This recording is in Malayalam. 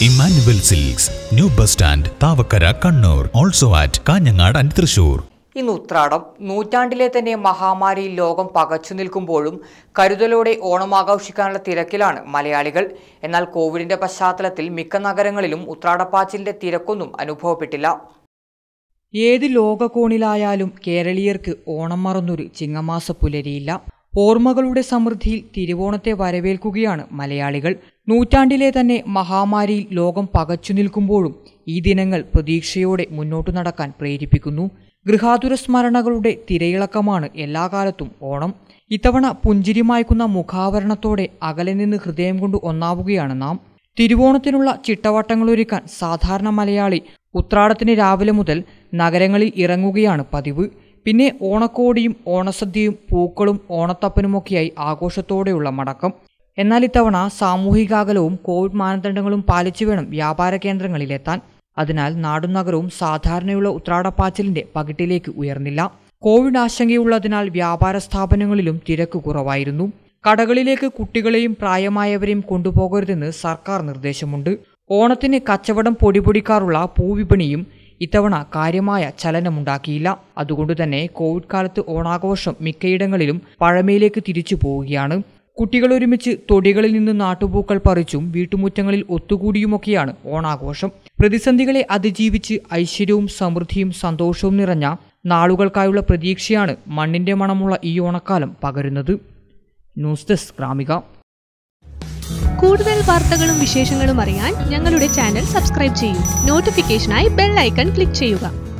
Emmanuel silks new bus stand Thavakkara Kannur also at Kanhangad and Thrissur ഇന്ന് ഉത്രാടം നൂറ്റാണ്ടിലെ തന്നെ മഹാമാരിയിൽ ലോകം പകച്ചു നിൽക്കുമ്പോഴും കരുതലോടെ ഓണം ആഘോഷിക്കാനുള്ള തിരക്കിലാണ് മലയാളികൾ എന്നാൽ കോവിഡിന്റെ പശ്ചാത്തലത്തിൽ മിക്ക നഗരങ്ങളിലും ഉത്രാടപ്പാച്ചിലിന്റെ തിരക്കൊന്നും അനുഭവപ്പെട്ടില്ല ഏത് ലോകകോണിലായാലും കേരളീയർക്ക് ഓണം മറന്നൊരു ചിങ്ങമാസ പുലരിയില്ല ഓർമ്മകളുടെ സമൃദ്ധിയിൽ തിരുവോണത്തെ വരവേൽക്കുകയാണ് മലയാളികൾ നൂറ്റാണ്ടിലെ തന്നെ മഹാമാരിയിൽ ലോകം പകച്ചു നിൽക്കുമ്പോഴും ഈ ദിനങ്ങൾ പ്രതീക്ഷയോടെ മുന്നോട്ടു നടക്കാൻ പ്രേരിപ്പിക്കുന്നു ഗൃഹാതുര സ്മരണകളുടെ തിരയിളക്കമാണ് എല്ലാ കാലത്തും ഓണം ഇത്തവണ പുഞ്ചിരി മായ്ക്കുന്ന മുഖാവരണത്തോടെ അകലെ നിന്ന് ഹൃദയം കൊണ്ട് ഒന്നാവുകയാണ് നാം തിരുവോണത്തിനുള്ള ചിട്ടവട്ടങ്ങളൊരുക്കാൻ സാധാരണ മലയാളി ഉത്രാടത്തിന് രാവിലെ മുതൽ നഗരങ്ങളിൽ ഇറങ്ങുകയാണ് പതിവ് പിന്നെ ഓണക്കോടിയും ഓണസദ്യയും പൂക്കളും ഓണത്തപ്പനുമൊക്കെയായി ആഘോഷത്തോടെയുള്ള മടക്കം എന്നാൽ ഇത്തവണ സാമൂഹികാകലവും കോവിഡ് മാനദണ്ഡങ്ങളും പാലിച്ചു വേണം വ്യാപാര കേന്ദ്രങ്ങളിലെത്താൻ അതിനാൽ നാടും നഗരവും സാധാരണയുള്ള ഉത്രാടപ്പാച്ചിലിന്റെ പകിട്ടിലേക്ക് ഉയർന്നില്ല കോവിഡ് ആശങ്കയുള്ളതിനാൽ വ്യാപാര സ്ഥാപനങ്ങളിലും തിരക്ക് കുറവായിരുന്നു കടകളിലേക്ക് കുട്ടികളെയും പ്രായമായവരെയും കൊണ്ടുപോകരുതെന്ന് സർക്കാർ നിർദ്ദേശമുണ്ട് ഓണത്തിന് കച്ചവടം പൊടിപൊടിക്കാറുള്ള പൂവിപണിയും ഇത്തവണ കാര്യമായ ചലനമുണ്ടാക്കിയില്ല അതുകൊണ്ടുതന്നെ കോവിഡ് കാലത്ത് ഓണാഘോഷം മിക്കയിടങ്ങളിലും പഴമയിലേക്ക് തിരിച്ചു പോവുകയാണ് കുട്ടികൾ ഒരുമിച്ച് തൊടികളിൽ നിന്ന് നാട്ടുപൂക്കൾ പറിച്ചും വീട്ടുമുറ്റങ്ങളിൽ ഒത്തുകൂടിയുമൊക്കെയാണ് ഓണാഘോഷം പ്രതിസന്ധികളെ അതിജീവിച്ച് ഐശ്വര്യവും സമൃദ്ധിയും സന്തോഷവും നിറഞ്ഞ നാളുകൾക്കായുള്ള പ്രതീക്ഷയാണ് മണ്ണിന്റെ മണമുള്ള ഈ ഓണക്കാലം പകരുന്നത് ന്യൂസ് ഡെസ്ക് ഗ്രാമിക കൂടുതൽ വാർത്തകളും വിശേഷങ്ങളും അറിയാൻ ഞങ്ങളുടെ ചാനൽ സബ്സ്ക്രൈബ് ചെയ്യൂ നോട്ടിഫിക്കേഷനായി ബെൽ ഐക്കൺ ക്ലിക്ക് ചെയ്യുക